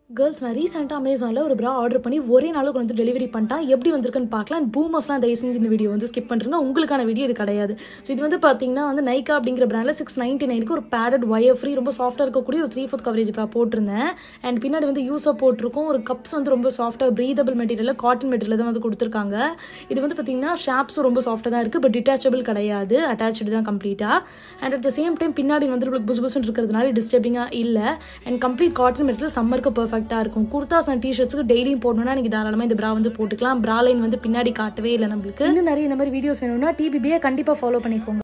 girls நான் ரீசெண்டாக அமேசானில் ஒரு ப்ரா ஆர்டர் பண்ணி ஒரே நாளுக்கு வந்து டெலிவரி பண்ணிட்டான் எப்படி வந்திருக்குன்னு பார்க்கலாம் அண்ட் பூமர்ஸ்லாம் தயவு செஞ்சு இந்த வீடியோ வந்து ஸ்கிப் பண்ணுறங்க உங்களுக்கான வீடியோ இது கிடையாது ஸோ இது வந்து பார்த்தீங்கன்னா வந்து நைக்கா அப்படிங்கிற பிராண்டில் சிக்ஸ் நைன்ட்டி நைனுக்கு ஒரு பேடட் ஒயர் ஃப்ரீ ரொம்ப சாஃப்டாக இருக்கக்கூடிய ஒரு த்ரீ ஃபோர்த் கவரேஜ் ப்ரா போட்டிருந்தேன் அண்ட் பின்னாடி வந்து யூஸாக போட்டிருக்கும் ஒரு கப்ஸ் வந்து ரொம்ப சாஃப்டாக ப்ரீதபிள் மெட்டீரியல் காட்டன் மெட்டீரியல் தான் வந்து கொடுத்துருக்காங்க இது வந்து பார்த்தீங்கன்னா ஷாப்ஸும் ரொம்ப சாஃப்டாக தான் இருக்குது பட் டிட்டாச்சபிள் கிடையாது அட்டாச்சு தான் கம்ப்ளீட்டாக and at the same time பின்னாடி வந்து உங்களுக்கு புஸ் புஸ்ன்னு இருக்கிறதுனால டிஸ்டர்பிங்காக இல்லை அண்ட் கம்ப்ளீட் காட்டன் மெட்டீரியல் சம்மருக்கு பர்ஃபெக்டாக இருக்கும் குர்தாஸ் அண்ட் டிஷர்ட்ஸ்க்கு டெய்லியும் போடணும்னா நீங்கள் தாராளமாக இந்த ப்ரா வந்து போட்டுக்கலாம் ப்ரா லைன் வந்து பின்னாடி காட்டவே இல்லை நம்மளுக்கு இன்னும் நிறைய இந்த மாதிரி வீடியோஸ் வேணும்னா டிபிபியை கண்டிப்பாக ஃபாலோ பண்ணிக்கோங்க